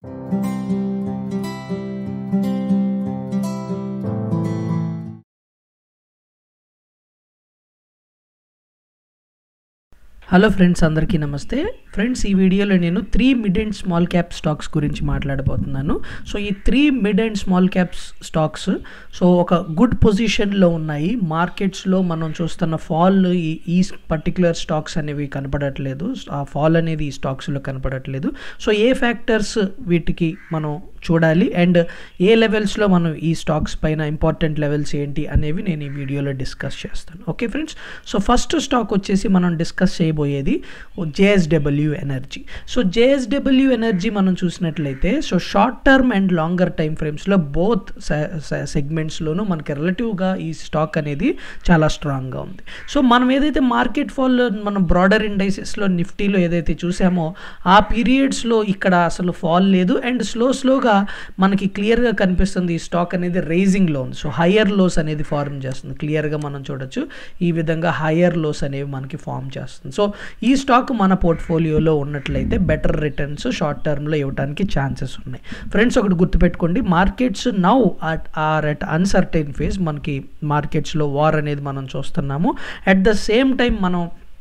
hello friends అందరికీ నమస్తే friends ఈ వీడియోలో నేను three mid and small cap stocks గురించి మాట్లాడబోతున్నాను సో ఈ three mid and small caps stocks so ఒక గుడ్ పొజిషన్లో ఉన్నాయి మార్కెట్స్లో మనం చూస్తున్న ఫాల్ ఈ ఈ పర్టికులర్ స్టాక్స్ అనేవి కనపడట్లేదు ఆ ఫాల్ అనేది ఈ స్టాక్స్లో కనపడట్లేదు సో ఏ ఫ్యాక్టర్స్ వీటికి మనం చూడాలి అండ్ ఏ లెవెల్స్లో మనం ఈ స్టాక్స్ పైన ఇంపార్టెంట్ లెవెల్స్ ఏంటి అనేవి నేను ఈ వీడియోలో డిస్కస్ చేస్తాను okay friends so first stock వచ్చేసి మనం డిస్కస్ చేయబోయేది జేఎస్డబ్ల్యూ ఎనర్జీ సో జేఎస్డబ్ల్యూ ఎనర్జీ మనం చూసినట్లయితే so short term and longer time ఫ్రేమ్స్లో బోత్ సెగ్మెంట్స్లోనూ మనకి రిలేటివ్గా ఈ స్టాక్ అనేది చాలా స్ట్రాంగ్గా ఉంది సో మనం ఏదైతే మార్కెట్ ఫాల్ మనం బ్రాడర్ ఇండైసెస్లో నిఫ్టీలో ఏదైతే చూసామో ఆ పీరియడ్స్లో ఇక్కడ అసలు ఫాల్ లేదు అండ్ స్లో స్లోగా మనకి క్లియర్గా కనిపిస్తుంది ఈ స్టాక్ అనేది రైజింగ్లో ఉంది సో హయ్యర్ లోస్ అనేది ఫార్మ్ చేస్తుంది క్లియర్గా మనం చూడొచ్చు ఈ విధంగా హయ్యర్ లోస్ అనేవి మనకి ఫామ్ చేస్తుంది సో ఈ స్టాక్ మన పోర్ట్ఫోలియోలో ఉన్నట్లయితే బెటర్ రిటర్న్స్ షార్ట్ టర్మ్లో ఇవ్వడానికి ఛాన్సెస్ ఉన్నాయి ఫ్రెండ్స్ ఒకటి గుర్తుపెట్టుకోండి markets now at are at uncertain phase మనకి మార్కెట్స్లో వార్ అనేది మనం చూస్తున్నాము అట్ ద సేమ్ టైం మనం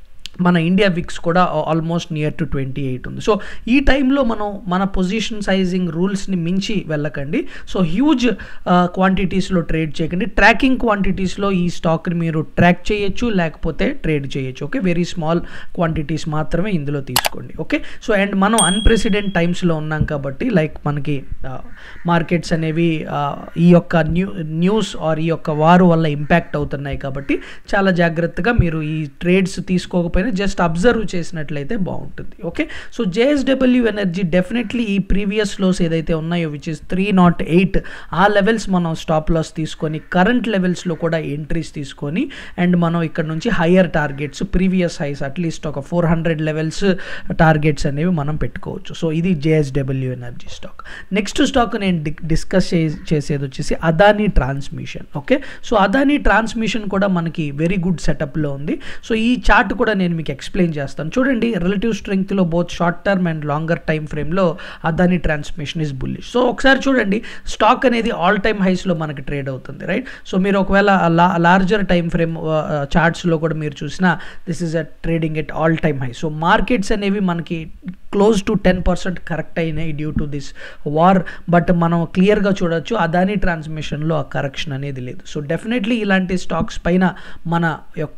మన ఇండియా విక్స్ కూడా almost near to twenty eight ఉంది సో ఈ టైంలో మనం మన పొజిషన్ సైజింగ్ రూల్స్ని మించి వెళ్ళకండి సో హ్యూజ్ క్వాంటిటీస్లో ట్రేడ్ చేయకండి ట్రాకింగ్ క్వాంటిటీస్లో ఈ స్టాక్ని మీరు ట్రాక్ చేయొచ్చు లేకపోతే ట్రేడ్ చేయొచ్చు ఓకే వెరీ స్మాల్ క్వాంటిటీస్ మాత్రమే ఇందులో తీసుకోండి ఓకే సో అండ్ మనం అన్ప్రెసిడెంట్ టైమ్స్లో ఉన్నాం కాబట్టి లైక్ మనకి మార్కెట్స్ అనేవి ఈ యొక్క న్యూ న్యూస్ ఆర్ ఈ యొక్క వారు వల్ల ఇంపాక్ట్ అవుతున్నాయి కాబట్టి చాలా జాగ్రత్తగా మీరు ఈ ట్రేడ్స్ తీసుకోకపోయినా జస్ట్ అబ్జర్వ్ చేసినట్లయితే బాగుంటుంది okay so JSW Energy definitely ఈ ప్రీవియస్ లోస్ ఏదైతే ఉన్నాయో which is three not eight ఆ లెవెల్స్ మనం స్టాప్ లాస్ తీసుకొని కరెంట్ లెవెల్స్లో కూడా ఎంట్రీస్ తీసుకొని అండ్ మనం ఇక్కడ నుంచి higher targets previous highs atleast ఒక ఫోర్ హండ్రెడ్ లెవెల్స్ టార్గెట్స్ అనేవి మనం పెట్టుకోవచ్చు సో ఇది JSW Energy stock next stock నేను డిస్కస్ చేసేది వచ్చేసి Adani Transmission okay so Adani transmission కూడా మనకి వెరీ గుడ్ సెటప్లో ఉంది సో ఈ చార్ట్ కూడా నేను మీకు ఎక్స్ప్లెయిన్ చేస్తాను చూడండి రిలేటివ్ స్ట్రెంగ్త్లో both short term and longer time ఫ్రేమ్లో Adani Transmission is bullish so ఒకసారి చూడండి స్టాక్ అనేది ఆల్ టైమ్ హైస్లో మనకి ట్రేడ్ అవుతుంది రైట్ సో మీరు ఒకవేళ లార్జర్ టైం ఫ్రేమ్ చార్ట్స్లో కూడా మీరు చూసినా this is a trading at all time high so markets అనేవి మనకి close to ten percent correct అయినాయి due to this war but మనం క్లియర్గా చూడొచ్చు అదానీ ట్రాన్స్మిషన్లో ఆ కరెక్షన్ అనేది లేదు సో డెఫినెట్లీ ఇలాంటి స్టాక్స్ పైన మన యొక్క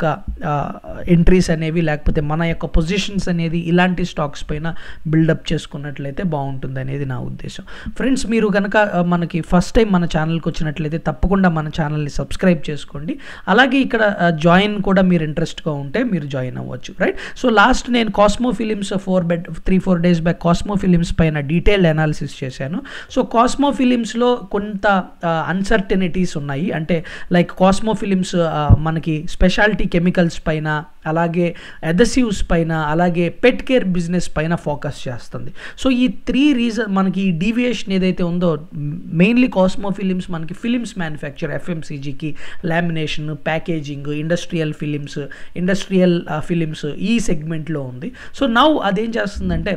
ఎంట్రీస్ అనేవి లేకపోతే మన యొక్క పొజిషన్స్ అనేది ఇలాంటి స్టాక్స్ పైన బిల్డప్ చేసుకున్నట్లయితే బాగుంటుంది అనేది నా ఉద్దేశం ఫ్రెండ్స్ మీరు కనుక మనకి ఫస్ట్ టైం మన ఛానల్కి వచ్చినట్లయితే తప్పకుండా మన ఛానల్ని సబ్స్క్రైబ్ చేసుకోండి అలాగే ఇక్కడ జాయిన్ కూడా మీరు ఇంట్రెస్ట్గా ఉంటే మీరు జాయిన్ అవ్వచ్చు రైట్ సో లాస్ట్ నేను కాస్మో ఫిలిమ్స్ ఫోర్ బెడ్ three four days back Cosmo Films పైన డీటెయిల్డ్ అనాలిసిస్ చేశాను సో కాస్మో ఫిలిమ్స్లో కొంత అన్సర్టనిటీస్ ఉన్నాయి అంటే లైక్ కాస్మో ఫిలిమ్స్ మనకి స్పెషాలిటీ కెమికల్స్ పైన అలాగే అదసివ్స్ పైన అలాగే పెట్ కేర్ బిజినెస్ పైన ఫోకస్ చేస్తుంది సో ఈ త్రీ రీజన్ మనకి ఈ డీవియేషన్ ఏదైతే ఉందో మెయిన్లీ కాస్మో ఫిలిమ్స్ మనకి ఫిలిమ్స్ మ్యానుఫ్యాక్చర్ ఎఫ్ఎంసీజీకి lamination packaging industrial films industrial films ఈ సెగ్మెంట్లో ఉంది సో నౌ అదేం చేస్తుందంటే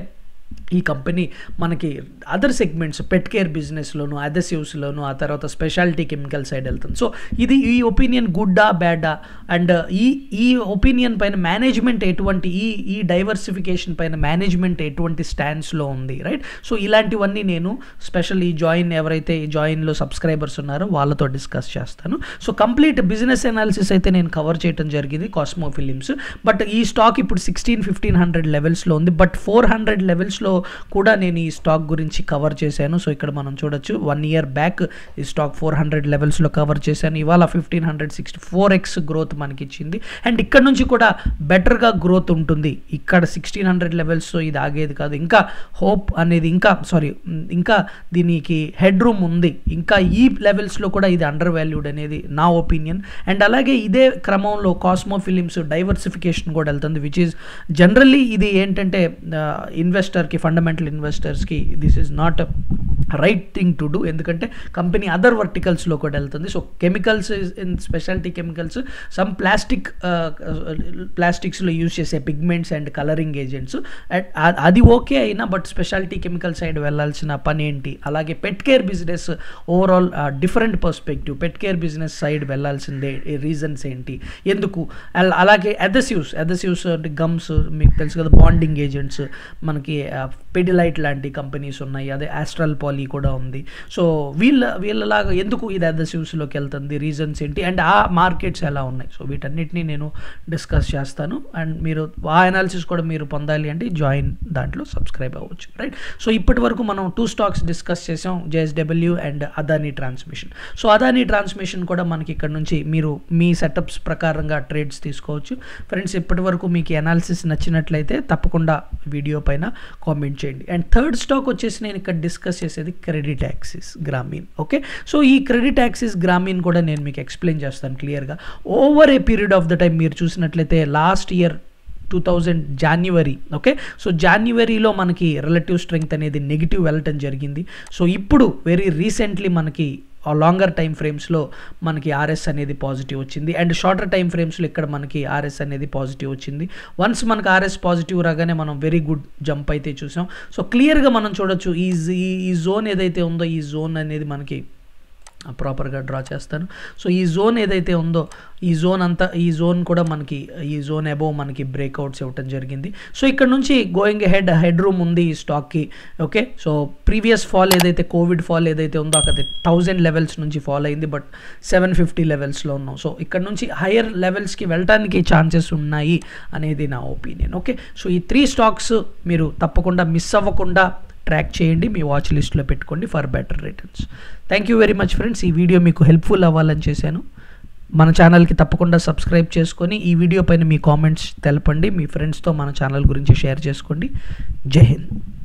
ఈ కంపెనీ మనకి అదర్ సెగ్మెంట్స్ పెట్ కేర్ బిజినెస్లోను అదసివ్స్లోను ఆ తర్వాత స్పెషాలిటీ కెమికల్ సైడ్ వెళ్తుంది సో ఇది ఈ ఒపీనియన్ గుడ్డా బ్యాడా అండ్ ఈ ఈ ఒపీనియన్ పైన మేనేజ్మెంట్ ఎటువంటి ఈ ఈ డైవర్సిఫికేషన్ పైన మేనేజ్మెంట్ ఎటువంటి స్టాండ్స్లో ఉంది రైట్ సో ఇలాంటివన్నీ నేను స్పెషల్ ఈ జాయిన్ ఎవరైతే ఈ జాయిన్లో సబ్స్క్రైబర్స్ ఉన్నారో వాళ్ళతో డిస్కస్ చేస్తాను సో కంప్లీట్ బిజినెస్ అనాలిసిస్ అయితే నేను కవర్ చేయడం జరిగింది కాస్మో ఫిలిమ్స్ బట్ ఈ స్టాక్ ఇప్పుడు సిక్స్టీన్ ఫిఫ్టీన్ హండ్రెడ్ లెవెల్స్లో ఉంది బట్ ఫోర్ హండ్రెడ్ లెవెల్స్లో కూడా నేను ఈ స్టాక్ గురించి కవర్ చేశాను సో ఇక్కడ మనం చూడొచ్చు వన్ ఇయర్ బ్యాక్ ఈ స్టాక్ ఫోర్ హండ్రెడ్ లెవెల్స్లో కవర్ చేశాను ఇవాళ fifteen hundred sixty four x growth మనకి ఇచ్చింది అండ్ ఇక్కడ నుంచి కూడా బెటర్గా గ్రోత్ ఉంటుంది ఇక్కడ సిక్స్టీన్ హండ్రెడ్ లెవెల్స్ ఇది ఆగేది కాదు ఇంకా హోప్ అనేది ఇంకా సారీ ఇంకా దీనికి హెడ్ రూమ్ ఉంది ఇంకా ఈ లెవెల్స్లో కూడా ఇది అండర్ వాల్యూడ్ అనేది నా ఒపీనియన్ అండ్ అలాగే ఇదే క్రమంలో కాస్మో ఫిలిమ్స్ డైవర్సిఫికేషన్ కూడా వెళ్తుంది విచ్ ఈజ్ జనరల్లీ ఇది ఏంటంటే ఇన్వెస్టర్కి ఫండమెంటల్ ఇన్వెస్టర్స్కి this is not right thing to do ఎందుకంటే కంపెనీ అదర్ వర్టికల్స్లో కూడా వెళ్తుంది so chemicals in speciality chemicals some plastic ప్లాస్టిక్స్లో యూజ్ చేసే పిగ్మెంట్స్ అండ్ కలరింగ్ ఏజెంట్స్ అది ఓకే అయినా బట్ స్పెషాలిటీ కెమికల్ సైడ్ వెళ్ళాల్సిన పని ఏంటి అలాగే pet care business overall different perspective pet care business side వెళ్ళాల్సిందే రీజన్స్ ఏంటి ఎందుకు అల- అలాగే అదసివ్స్ అదసివ్స్ అంటే గమ్స్ మీకు తెలుసు కదా బాండింగ్ ఏజెంట్స్ మనకి పెడిలైట్ లాంటి కంపెనీస్ ఉన్నాయి అదే ఆస్ట్రల్ పాలీ కూడా ఉంది సో వీళ్ళ వీళ్ళలాగా ఎందుకు ఇది అదసివ్స్లోకి వెళ్తుంది రీజన్స్ ఏంటి అండ్ ఆ మార్కెట్స్ ఎలా ఉన్నాయి సో వీటన్నిటిని నేను డిస్కస్ చేస్తాను అండ్ మీరు ఆ అనాలిసిస్ కూడా మీరు పొందాలి అంటే జాయిన్ దాంట్లో సబ్స్క్రైబ్ అవ్వచ్చు రైట్ సో ఇప్పటి వరకు మనం టూ స్టాక్స్ డిస్కస్ చేసాం JSW and Adani Transmission so Adani transmission కూడా మనకి ఇక్కడ నుంచి మీరు మీ సెటప్స్ ప్రకారంగా ట్రేడ్స్ తీసుకోవచ్చు ఫ్రెండ్స్ ఇప్పటి వరకు మీకు అనాలిసిస్ నచ్చినట్లయితే తప్పకుండా వీడియో పైన కామెంట్ చేయండి అండ్ థర్డ్ స్టాక్ వచ్చేసి నేను ఇక్కడ డిస్కస్ చేసేది credit access Grameen okay so ఈ క్రెడిట్ యాక్సిస్ గ్రామీణ్ కూడా నేను మీకు ఎక్స్ప్లెయిన్ చేస్తాను క్లియర్గా over a period of the time మీరు చూసినట్లయితే last year two thousand January okay so జాన్యువరిలో మనకి రిలేటివ్ స్ట్రెంగ్త్ అనేది నెగిటివ్ వెళ్ళటం జరిగింది సో ఇప్పుడు వెరీ రీసెంట్లీ మనకి లాంగర్ టైం ఫ్రేమ్స్లో మనకి ఆర్ఎస్ అనేది పాజిటివ్ వచ్చింది అండ్ షార్టర్ టైం ఫ్రేమ్స్లో ఇక్కడ మనకి ఆర్ఎస్ అనేది పాజిటివ్ వచ్చింది వన్స్ మనకి ఆర్ఎస్ పాజిటివ్ రాగానే మనం వెరీ గుడ్ జంప్ అయితే చూసాం సో క్లియర్గా మనం చూడొచ్చు ఈ ఈ- ఈ జోన్ ఏదైతే ఉందో ఈ జోన్ అనేది మనకి ప్రాపర్గా డ్రా చేస్తాను సో ఈ జోన్ ఏదైతే ఉందో ఈ జోన్ అంతా ఈ జోన్ కూడా మనకి ఈ జోన్ అబోవ్ మనకి బ్రేక్అవుట్స్ ఇవ్వటం జరిగింది సో ఇక్కడ నుంచి గోయింగ్ హెడ్ హెడ్ రూమ్ ఉంది ఈ స్టాక్కి ఓకే సో ప్రీవియస్ ఫాల్ ఏదైతే కోవిడ్ ఫాల్ ఏదైతే ఉందో అక్కడ థౌజండ్ లెవెల్స్ నుంచి ఫాల్ అయింది బట్ సెవెన్ ఫిఫ్టీ లెవెల్స్లో ఉన్నాం సో ఇక్కడ నుంచి హయ్యర్ లెవెల్స్కి వెళ్ళటానికి ఛాన్సెస్ ఉన్నాయి అనేది నా ఒపీనియన్ ఓకే సో ఈ త్రీ స్టాక్స్ మీరు తప్పకుండా మిస్ అవ్వకుండా ట్రాక్ చేయండి మీ వాచ్ లిస్ట్లో పెట్టుకోండి for better returns thank you very much friends ఈ వీడియో మీకు హెల్ప్ఫుల్ అవ్వాలని చేశాను మన ఛానల్కి తప్పకుండా సబ్స్క్రైబ్ చేసుకొని ఈ వీడియో పైన మీ కామెంట్స్ తెలపండి మీ ఫ్రెండ్స్తో మన ఛానల్ గురించి షేర్ చేసుకోండి జై హింద్